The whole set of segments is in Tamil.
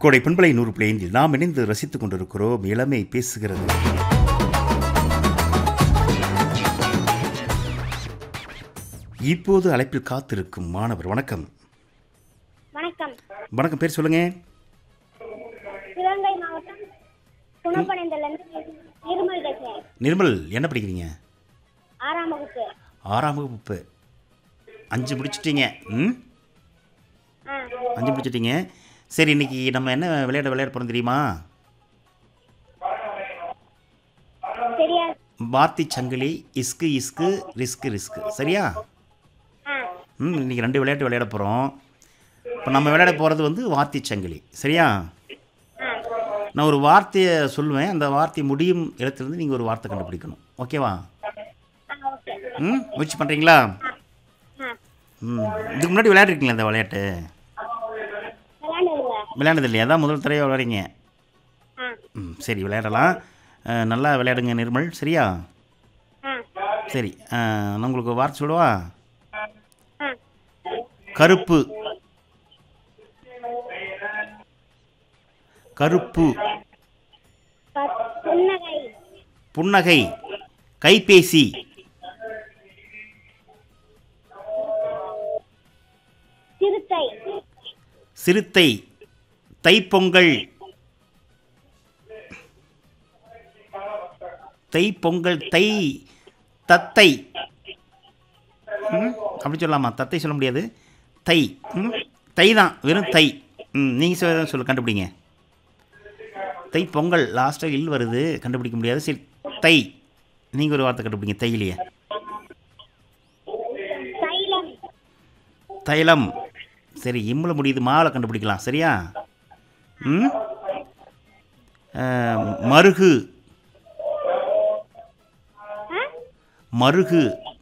கோடை பண்பலை நூறு பிளேந்தில் நாம் இணைந்து ரசித்துக் கொண்டிருக்கிறோம் இளமை பேசுகிறது இப்போது அழைப்பில் காத்திருக்கும் மாணவர் வணக்கம் வணக்கம் வணக்கம் பேர் சொல்லுங்க சிவகங்கை மாவட்டம் குணப்பனைந்திலிருந்து இருமல் பேசுகிறேன் நிர்மல் என்ன படிக்கிறீங்க ஆறாம் வகுப்பு ஆறாம் வகுப்பு அஞ்சு முடிச்சிட்டீங்க ம் ஆ அஞ்சு முடிச்சிட்டீங்க சரி இன்னைக்கு நம்ம என்ன விளையாட விளையாட போகிறோம் தெரியுமா தெரியாது வார்த்தை சங்கிலி இஸ்கு இஸ்கு ரிஸ்கு ரிஸ்கு சரியா ஆ ம் இன்னைக்கு ரெண்டு விளையாட்டு விளையாட போகிறோம் இப்போ நம்ம விளையாட போகிறது வந்து வார்த்தை சங்கிலி சரியா ஆ நான் ஒரு வார்த்தையை சொல்லுவேன் அந்த வார்த்தை முடியும் இடத்துலேருந்து நீங்கள் ஒரு வார்த்தை கண்டுபிடிக்கணும் ஓகேவா ஆ ஓகே ம் முயற்சி பண்ணுறீங்களா ஆ ம் இதுக்கு முன்னாடி விளையாடிருக்கீங்களா இந்த விளையாட்டு விளையாண்டுருங்க விளையாண்டது இல்லையா அதான் முதல் தடவை விளையாடுறீங்க ஆ ம் சரி விளையாடலாம் அஹ், நல்லா விளையாடுங்க நிர்மல் சரியா ஆ சரி அஹ், நான் உங்களுக்கு ஒரு வார்த்தை சொல்லவா ஆ கருப்பு கருப்பு ப- புன்னகை புன்னகை கைபேசி சிறுத்தை சிறுத்தை தைப்பொங்கல் தைப்பொங்கல் தை தத்தை ம், அப்படி சொல்லலாமா தத்தை சொல்ல முடியாது தை ம், தை தான் வெறும் தை ம் நீங்கள் சொல்ல சொல்ல கண்டுபிடிங்க தை பொங்கல் லாஸ்ட்டாக இல் வருது கண்டுபிடிக்க முடியாது சரி தை நீங்கள் ஒரு வார்த்தை கண்டுபிடிங்க தையிலேயே தைலம் தைலம் சரி இம்முல முடியுது மாலை கண்டுபிடிக்கலாம் சரியா ம் அஹ், மருகு ஆ மருகு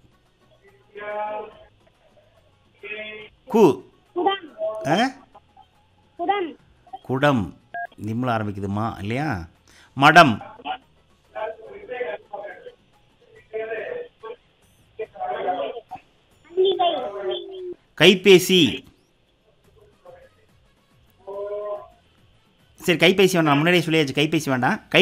கு குடம் ஆ? குடம் குடம் நிம்மில் ஆரம்பிக்குதுமா இல்லையா மடம் மல்லிகை கைபேசி சரி கைபேசி வேண்டாம் முன்னாடியே சொல்லியாச்சு கைபேசி வேண்டாம் கை